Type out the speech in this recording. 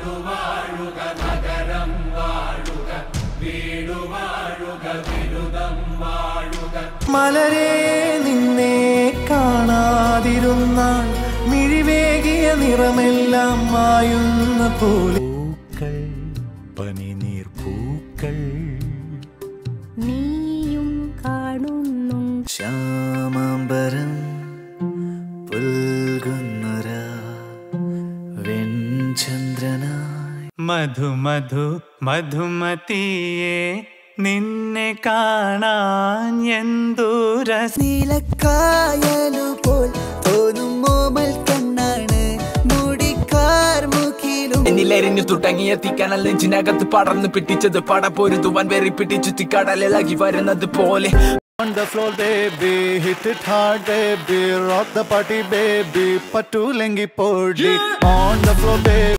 മലരെ നിന്നെ കാണാതിരുന്നാൽ മിഴിവേകിയ നിറമെല്ലാം മായുന്ന പോലെ പൂക്കൾ പനിനീർ പൂക്കൾ നീയും കാണുന്നു ശ്യാമാംബരം പുൽകുന്നൊരാ വെൺചന്ദ്രനായി മധു മധു മധുമതിയെ നിന്നെ കാണാൻ എന്തൂര നീലക്കായലു പോൽ തോന്നും മോമൽ കണ്ണാണ് മുടിക്കാർ മുഖിലും എന്നിലെരിഞ്ഞു തുടങ്ങിയ തീക്കനൽ നെഞ്ചിനകത്ത് പടർന്നു പിടിച്ചത് പട പൊരുതുവാൻ വെറി പിടിച്ചു തിക്കടലിളകി വരുന്നത് പോലെ On the floor, baby, hit it hard, baby, rock the party, baby, പറ്റൂലെങ്കി പൊടി On the floor, baby.